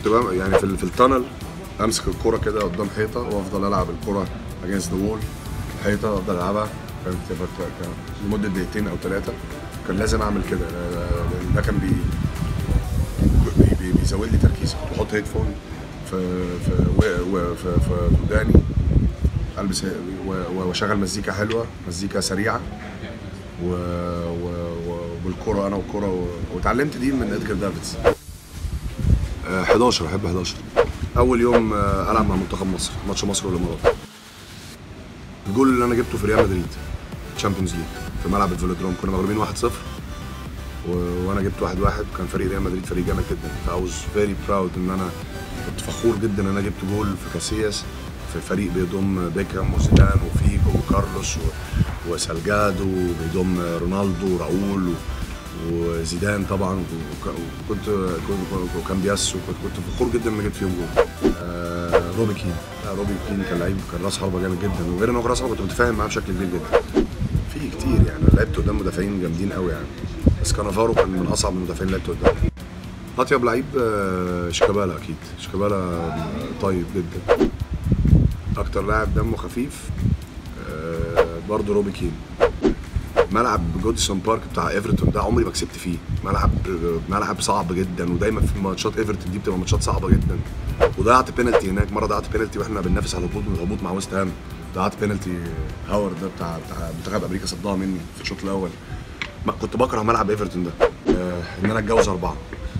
كنت بقى يعني في, ال- في التانل امسك الكرة كده قدام حيطه وافضل العب الكرة اجينست ذا وول الحيطه افضل العبها كانت كانت- كان لمده دقيقتين او ثلاثه كان لازم اعمل كده لأن ده كان بي بي- بي- بيزود لي تركيزي كنت بحط هيدفون في في و- و- في في وداني البس و- و- واشغل مزيكا حلوه مزيكا سريعه و... و... وبالكرة انا والكرة و... واتعلمت دي من ادجار دافيدز آه، 11 احب 11 اول يوم آه، العب مع منتخب مصر ماتش مصر والامارات الجول اللي انا جبته في ريال مدريد تشامبيونز ليج في ملعب الفيلودروم كنا مغلوبين 1-0 و... وانا جبت 1-1 وكان فريق ريال مدريد فريق جامد جدا ف I was very proud ان انا كنت فخور جدا ان انا جبت جول في كاسياس في فريق بيضم بيكهام وزيدان وفيجو وكارلوس و... وسالجادو بيضم رونالدو وراؤول و... وزيدان طبعا وك- وكنت كنت- وكان بياس وكنت كنت فخور جدا ان جبت فيهم جول آه روبي كين لا روبي كين كان لعيب كان راس حربه جامد جدا وغير انه كان راس حربه كنت متفاهم معاه بشكل كبير جدا في كتير يعني أنا لعبت قدام مدافعين جامدين قوي يعني بس كانافارو كان من اصعب المدافعين اللي لعبت قدامه اطيب لعيب آه، شيكابالا اكيد شيكابالا آه، طيب جدا اكتر لاعب دمه خفيف آه، برضه روبي كين ملعب جودسون بارك بتاع ايفرتون ده عمري ما كسبت فيه ملعب ملعب صعب جدا ودايما في ماتشات ايفرتون دي بتبقى ماتشات صعبه جدا وضيعت بينالتي هناك مره ضيعت بينالتي واحنا بننافس على الهبوط من الهبوط مع ويست هام ضيعت بينالتي هاورد ده بتاع بتاع منتخب امريكا صدها مني في الشوط الاول ما كنت بكره ملعب ايفرتون ده آه ان انا اتجوز اربعه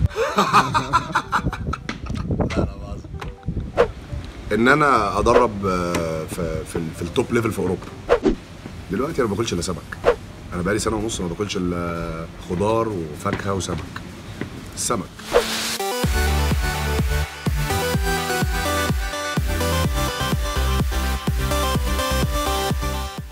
ان انا ادرب آه، في في, ال- في التوب ليفل في اوروبا دلوقتي انا ما باكلش الا سمك انا بقالي سنه ونص ما باكلش الا خضار وفاكهه وسمك السمك